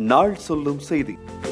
நாள் சொல்லும் செய்தி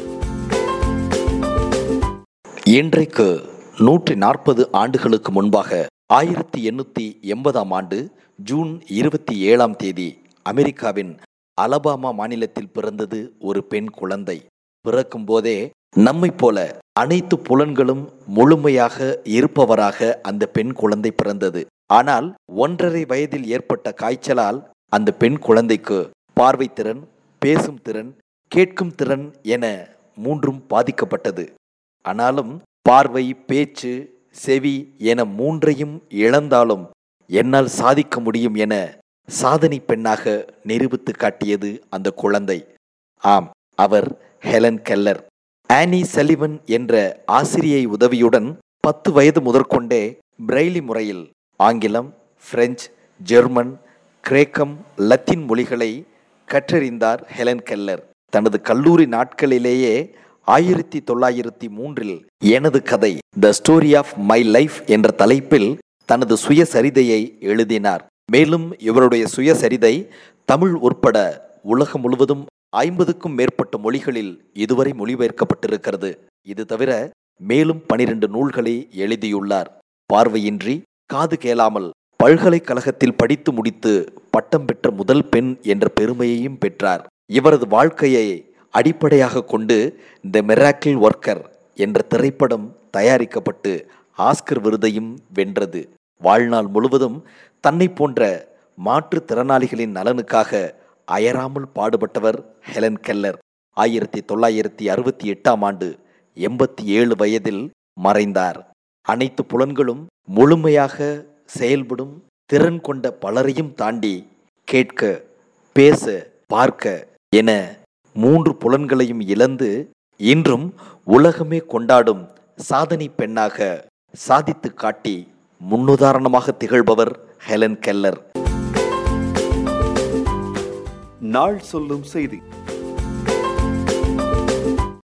இன்றைக்கு நூற்றி நாற்பது ஆண்டுகளுக்கு முன்பாக ஆயிரத்தி எண்ணூற்றி எண்பதாம் ஆண்டு ஜூன் இருபத்தி ஏழாம் தேதி அமெரிக்காவின் அலபாமா மாநிலத்தில் பிறந்தது ஒரு பெண் குழந்தை பிறக்கும் போதே நம்மைப் போல அனைத்து புலன்களும் முழுமையாக இருப்பவராக அந்த பெண் குழந்தை பிறந்தது ஆனால் ஒன்றரை வயதில் ஏற்பட்ட காய்ச்சலால் அந்த பெண் குழந்தைக்கு பார்வைத்திறன் பேசும் திறன் கேட்கும் திறன் என மூன்றும் பாதிக்கப்பட்டது ஆனாலும் பார்வை பேச்சு செவி என மூன்றையும் இழந்தாலும் என்னால் சாதிக்க முடியும் என சாதனை பெண்ணாக நிரூபித்து காட்டியது அந்த குழந்தை ஆம் அவர் ஹெலன் கெல்லர் ஆனி சலிவன் என்ற ஆசிரியை உதவியுடன் பத்து வயது முதற்கொண்டே பிரெய்லி முறையில் ஆங்கிலம் பிரெஞ்சு ஜெர்மன் கிரேக்கம் லத்தீன் மொழிகளை கற்றறிந்தார் ஹெலன் கெல்லர் தனது கல்லூரி நாட்களிலேயே ஆயிரத்தி தொள்ளாயிரத்தி மூன்றில் எனது கதை the story of my life என்ற தலைப்பில் தனது சுயசரிதையை எழுதினார் மேலும் இவருடைய சுயசரிதை தமிழ் உட்பட உலகம் முழுவதும் ஐம்பதுக்கும் மேற்பட்ட மொழிகளில் இதுவரை மொழிபெயர்க்கப்பட்டிருக்கிறது இது தவிர மேலும் பனிரெண்டு நூல்களை எழுதியுள்ளார் பார்வையின்றி காது கேளாமல் பல்கலைக்கழகத்தில் படித்து முடித்து பட்டம் பெற்ற முதல் பெண் என்ற பெருமையையும் பெற்றார் இவரது வாழ்க்கையை அடிப்படையாக கொண்டு த மிராக்கிள் ஒர்க்கர் என்ற திரைப்படம் தயாரிக்கப்பட்டு ஆஸ்கர் விருதையும் வென்றது வாழ்நாள் முழுவதும் தன்னை போன்ற மாற்றுத்திறனாளிகளின் நலனுக்காக அயராமல் பாடுபட்டவர் ஹெலன் கெல்லர் ஆயிரத்தி தொள்ளாயிரத்தி அறுபத்தி எட்டாம் ஆண்டு எண்பத்தி ஏழு வயதில் மறைந்தார் அனைத்து புலன்களும் முழுமையாக செயல்படும் திறன் கொண்ட பலரையும் தாண்டி கேட்க பேச பார்க்க என மூன்று புலன்களையும் இழந்து இன்றும் உலகமே கொண்டாடும் சாதனை பெண்ணாக சாதித்து காட்டி முன்னுதாரணமாக திகழ்பவர் ஹெலன் கெல்லர் நாள் சொல்லும் செய்தி